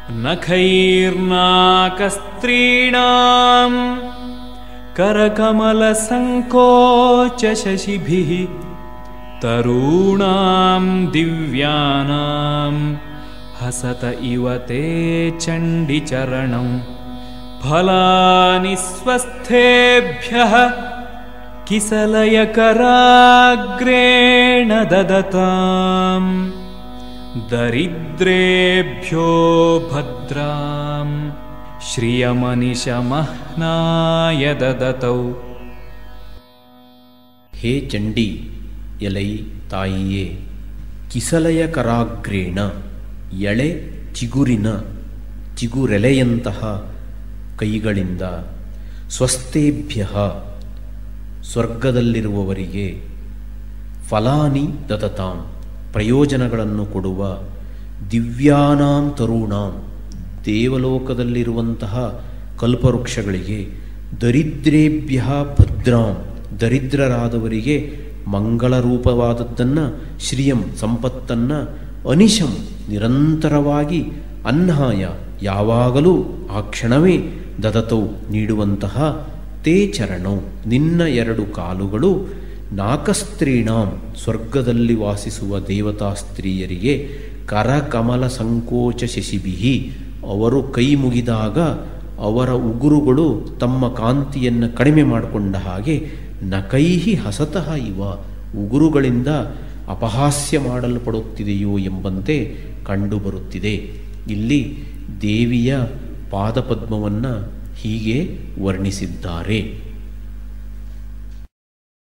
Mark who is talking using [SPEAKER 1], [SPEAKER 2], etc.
[SPEAKER 1] नखैर्नाकस्त्रीणाम् करकमलसङ्कोचशशिभिः तरूणां दिव्यानां हसत इव ते चण्डिचरणं फलानि स्वस्थेभ्यः किसलयकराग्रेण ददताम् दरिद्रेभ्यो भद्रां श्रियमनिशमह्नाय ददतौ
[SPEAKER 2] ಹೇ ಚಂಡಿ ಎಲೈ ತಾಯಿಯೇ ಕಿಸಲಯ ಕರಾಗ್ರೇಣ ಎಳೆ ಚಿಗುರಿನ ಚಿಗುರೆಲೆಯಂತಹ ಕೈಗಳಿಂದ ಸ್ವಸ್ಥೇಭ್ಯ ಸ್ವರ್ಗದಲ್ಲಿರುವವರಿಗೆ ಫಲಾನಿ ದತತಾಂ ಪ್ರಯೋಜನಗಳನ್ನು ಕೊಡುವ ದಿವ್ಯಾನಾಂ ತರುಣಾಂ ದೇವಲೋಕದಲ್ಲಿರುವಂತಹ ಕಲ್ಪವೃಕ್ಷಗಳಿಗೆ ದರಿದ್ರೇಭ್ಯ ಭದ್ರಾಂ ದರಿದ್ರರಾದವರಿಗೆ ಮಂಗಳ ರೂಪವಾದದ್ದನ್ನು ಶ್ರಿಯಂ ಸಂಪತ್ತನ್ನು ಅನಿಶಂ ನಿರಂತರವಾಗಿ ಅನ್ನಾಯ ಯಾವಾಗಲೂ ಆ ಕ್ಷಣವೇ ದದತೌ ನೀಡುವಂತಹ ತೇ ಚರಣೌ ನಿನ್ನ ಎರಡು ಕಾಲುಗಳು ನಾಕಸ್ತ್ರೀಣಾಂ ಸ್ವರ್ಗದಲ್ಲಿ ವಾಸಿಸುವ ದೇವತಾ ಸ್ತ್ರೀಯರಿಗೆ ಕರಕಮಲ ಸಂಕೋಚ ಶಶಿಬಿಹಿ ಅವರು ಕೈ ಮುಗಿದಾಗ ಅವರ ಉಗುರುಗಳು ತಮ್ಮ ಕಾಂತಿಯನ್ನು ಕಡಿಮೆ ಮಾಡಿಕೊಂಡ ಹಾಗೆ ನಕೈಹಿ ಹಸತಃ ಇವ ಉಗುರುಗಳಿಂದ ಅಪಹಾಸ್ಯ ಮಾಡಲ್ಪಡುತ್ತಿದೆಯೋ ಎಂಬಂತೆ ಕಂಡುಬರುತ್ತಿದೆ ಇಲ್ಲಿ ದೇವಿಯ ಪಾದಪದ್ಮವನ್ನು ಹೀಗೆ ವರ್ಣಿಸಿದ್ದಾರೆ